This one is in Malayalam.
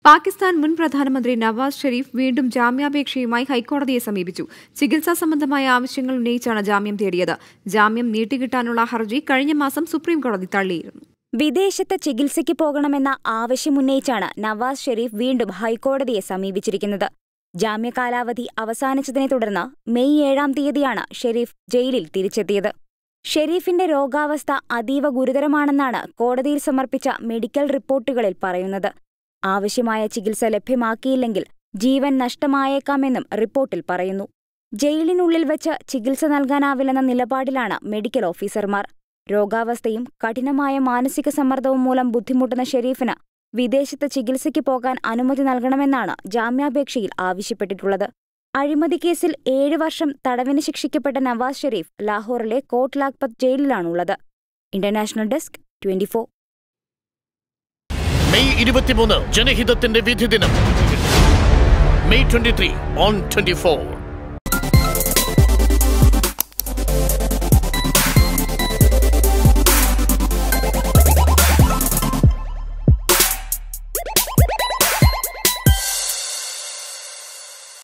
പാകിസ്ഥാൻ മുൻ പ്രധാനമന്ത്രി നവാസ് ഷെരീഫ് വീണ്ടും ജാമ്യാപേക്ഷയുമായി ഹൈക്കോടതിയെ സമീപിച്ചു ചികിത്സാ സംബന്ധമായ ആവശ്യങ്ങൾ ഉന്നയിച്ചാണ് ജാമ്യം തേടിയത് ജാമ്യം നീട്ടിക്കിട്ടാനുള്ള ഹർജി കഴിഞ്ഞ മാസം സുപ്രീം കോടതി തള്ളിയിരുന്നു വിദേശത്ത് ചികിത്സയ്ക്ക് പോകണമെന്ന ആവശ്യമുന്നയിച്ചാണ് നവാസ് ഷെരീഫ് വീണ്ടും ഹൈക്കോടതിയെ സമീപിച്ചിരിക്കുന്നത് ജാമ്യകാലാവധി അവസാനിച്ചതിനെ തുടർന്ന് മെയ് ഏഴാം തീയതിയാണ് ഷെരീഫ് ജയിലിൽ തിരിച്ചെത്തിയത് ഷെരീഫിന്റെ രോഗാവസ്ഥ അതീവ ഗുരുതരമാണെന്നാണ് കോടതിയിൽ സമർപ്പിച്ച മെഡിക്കൽ റിപ്പോർട്ടുകളിൽ പറയുന്നത് ആവശ്യമായ ചികിത്സ ലഭ്യമാക്കിയില്ലെങ്കിൽ ജീവൻ നഷ്ടമായേക്കാമെന്നും റിപ്പോർട്ടിൽ പറയുന്നു ജയിലിനുള്ളിൽ വെച്ച് ചികിത്സ നൽകാനാവില്ലെന്ന നിലപാടിലാണ് മെഡിക്കൽ ഓഫീസർമാർ രോഗാവസ്ഥയും കഠിനമായ മാനസിക സമ്മർദ്ദവും മൂലം ബുദ്ധിമുട്ടുന്ന ഷെരീഫിന് വിദേശത്ത് ചികിത്സയ്ക്ക് പോകാൻ അനുമതി നൽകണമെന്നാണ് ജാമ്യാപേക്ഷയിൽ ആവശ്യപ്പെട്ടിട്ടുള്ളത് അഴിമതി കേസിൽ ഏഴ് വർഷം തടവിന് ശിക്ഷിക്കപ്പെട്ട നവാസ് ഷെരീഫ് ലാഹോറിലെ കോട്ട് ലാഗ്പത് ജയിലിലാണുള്ളത് ഇന്റർനാഷണൽ ഡെസ്ക് ട്വന്റിഫോർ മെയ് ഇരുപത്തിമൂന്ന് ജനഹിതത്തിന്റെ വിധി ദിനം May twenty three on twenty four